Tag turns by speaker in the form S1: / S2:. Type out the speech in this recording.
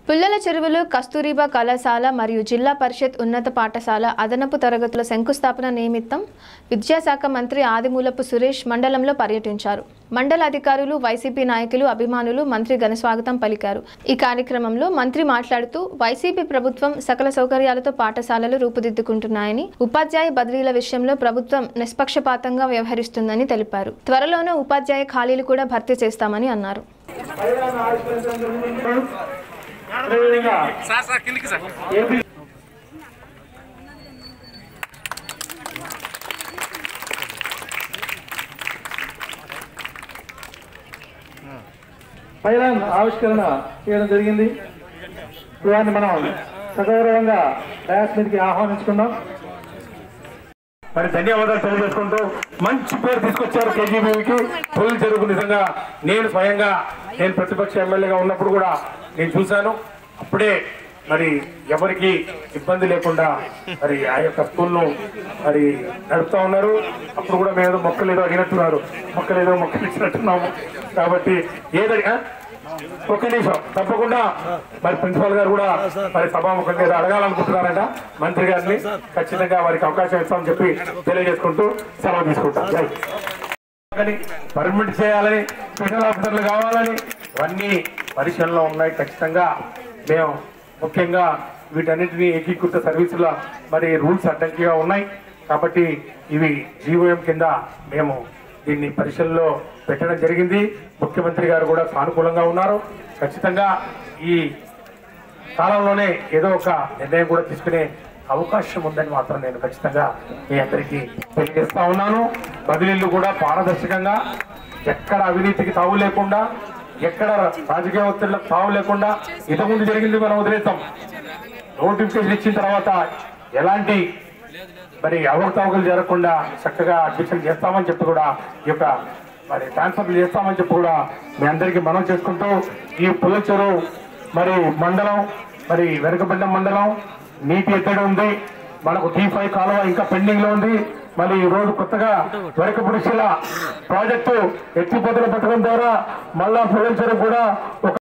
S1: పుల్లల చెరువులు కస్తూరిబా కళాశాల మరియు జిల్లా పరిషత్ ఉన్నత పాఠశాల అదనపు తరగతుల శంకుస్థాపన నిమిత్తం విద్యాశాఖ మంత్రి ఆదిమూలపు సురేష్ మండలంలో పర్యటించారు మండల అధికారులు వైసీపీ నాయకులు అభిమానులు మంత్రి ఘనస్వాగతం పలికారు ఈ కార్యక్రమంలో మంత్రి మాట్లాడుతూ వైసీపీ ప్రభుత్వం సకల సౌకర్యాలతో పాఠశాలలు రూపుదిద్దుకుంటున్నాయని ఉపాధ్యాయ బదిలీల విషయంలో ప్రభుత్వం నిష్పక్షపాతంగా వ్యవహరిస్తుందని తెలిపారు త్వరలోనే ఉపాధ్యాయ ఖాళీలు కూడా భర్తీ చేస్తామని అన్నారు
S2: అదేవిధంగా
S3: సార్ సార్ కిందికి సార్
S2: ఏపీ పైలాన్ ఆవిష్కరణ చేయడం జరిగింది దాన్ని మనం సగౌరవంగా డయాస్ మీదకి ఆహ్వానించుకున్నాం మరి ధన్యవాదాలు తెలియజేసుకుంటూ మంచి పేరు తీసుకొచ్చారు కేజీబీకి పులి చెరుకు నిజంగా నేను స్వయంగా నేను ప్రతిపక్ష ఎమ్మెల్యేగా ఉన్నప్పుడు కూడా నేను చూశాను అప్పుడే మరి ఎవరికి ఇబ్బంది లేకుండా మరి ఆ యొక్క స్కూల్ను మరి నడుపుతా ఉన్నారు అప్పుడు కూడా మేము ఏదో మొక్కలు ఏదో అడిగినట్టున్నారు మొక్కలు ఏదో మొక్కలు ఇచ్చినట్టున్నాము కాబట్టి ఏదో ఆ? ఒక్క నిమిషం తప్పకుండా మరి ప్రిన్సిపాల్ గారు కూడా మరి సభాముఖంగా ఏదో అడగాలనుకుంటున్నారట మంత్రి గారిని ఖచ్చితంగా వారికి అవకాశం ఇస్తామని చెప్పి తెలియజేసుకుంటూ సెలవు తీసుకుంటాం జై. కానీ పర్మిట్ చేయాలని స్పెషల్ ఆఫీసర్లు కావాలని ఇవన్నీ పరిశీలనలో ఉన్నాయి ఖచ్చితంగా మేము ముఖ్యంగా వీటన్నిటిని ఏకీకృత సర్వీసుల మరి రూల్స్ అడ్డంకిగా ఉన్నాయి కాబట్టి ఇవి జీవోఎం కింద మేము దీన్ని పరిశీలనలో పెట్టడం జరిగింది ముఖ్యమంత్రి గారు కూడా సానుకూలంగా ఉన్నారు ఖచ్చితంగా ఈ కాలంలోనే ఏదో ఒక నిర్ణయం కూడా తీసుకునే అవకాశం ఉందని మాత్రం నేను ఖచ్చితంగా మీ అందరికీ తెలియజేస్తా ఉన్నాను బదిలీలు కూడా పారదర్శకంగా ఎక్కడ అవినీతికి తావు లేకుండా ఎక్కడ రాజకీయ ఒత్తిళ్లకు తావు లేకుండా ఇంతకుముందు జరిగింది మనం వదిలేస్తాం నోటిఫికేషన్ ఇచ్చిన తర్వాత ఎలాంటి మరి అవకతవకలు జరగకుండా చక్కగా అడ్మిషన్ చేస్తామని చెప్పి కూడా ఈ యొక్క మరి ట్రాన్స్ఫర్ చేస్తామని చెప్పి కూడా మీ అందరికీ మనం చేసుకుంటూ ఈ పుల్లచెరు మరి మండలం మరి వెనకబడ్డ మండలం నీటి ఎత్తడి ఉంది మనకు టీ ఫైవ్ కాలువ ఇంకా పెండింగ్ లో ఉంది మరి ఈ రోజు కొత్తగా వెనకపురుషుల ప్రాజెక్టు ఎత్తిపోతల పథకం ద్వారా మళ్ళా పుల్లచెరు కూడా ఒక